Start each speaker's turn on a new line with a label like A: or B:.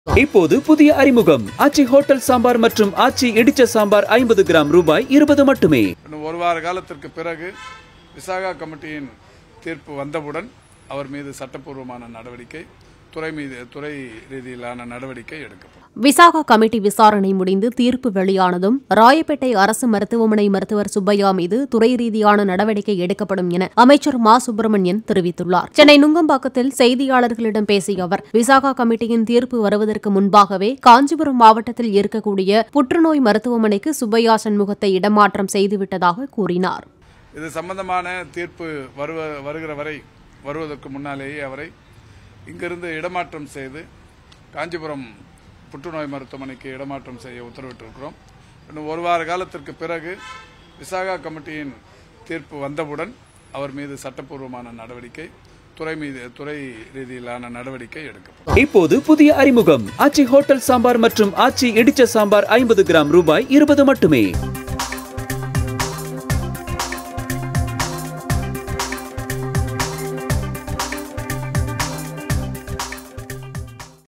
A: இப்போது புதிய அறிமுகம் ஆச்சி ஹோட்டல் சாம்பார் மற்றும் ஆச்சி இடிச்ச சாம்பார் ஐம்பது கிராம் ரூபாய் இருபது மட்டுமே
B: இன்னும் ஒரு வார காலத்திற்கு பிறகு விசாகா கமிட்டியின் தீர்ப்பு வந்தவுடன் அவர் மீது சட்டப்பூர்வமான நடவடிக்கை துறை மீது துறை ரீதியிலான நடவடிக்கை எடுக்கப்படும்
C: விசாகா கமிட்டி விசாரணை முடிந்து தீர்ப்பு வெளியானதும் ராயப்பேட்டை அரசு மருத்துவமனை மருத்துவர் சுப்பையா மீது துறை ரீதியான நடவடிக்கை எடுக்கப்படும் என அமைச்சர் மா சுப்பிரமணியன் தெரிவித்துள்ளார் சென்னை நுங்கம்பாக்கத்தில் செய்தியாளர்களிடம் பேசிய அவர் விசாகா கமிட்டியின் தீர்ப்பு வருவதற்கு முன்பாகவே காஞ்சிபுரம் மாவட்டத்தில் இருக்கக்கூடிய புற்றுநோய் மருத்துவமனைக்கு சுப்பையா சண்முகத்தை இடமாற்றம் செய்துவிட்டதாக கூறினார்
B: இது சம்பந்தமான தீர்ப்பு வருவ வருகிற வரை வருவதற்கு முன்னாலேயே அவரை இங்கிருந்து இடமாற்றம் செய்து காஞ்சிபுரம் புற்றுநோய் மருத்துவமனைக்கு இடமாற்றம் செய்ய உத்தரவிட்டிருக்கிறோம் இன்னும் ஒரு வார காலத்திற்கு பிறகு விசாகா கமிட்டியின் தீர்ப்பு வந்தவுடன் அவர் மீது சட்டப்பூர்வமான நடவடிக்கை துறை மீது துறை ரீதியிலான நடவடிக்கை எடுக்கப்படும்
A: இப்போது புதிய அறிமுகம் ஆச்சி ஹோட்டல் சாம்பார் மற்றும் ஆச்சி இடிச்ச சாம்பார் ஐம்பது கிராம் ரூபாய் இருபது மட்டுமே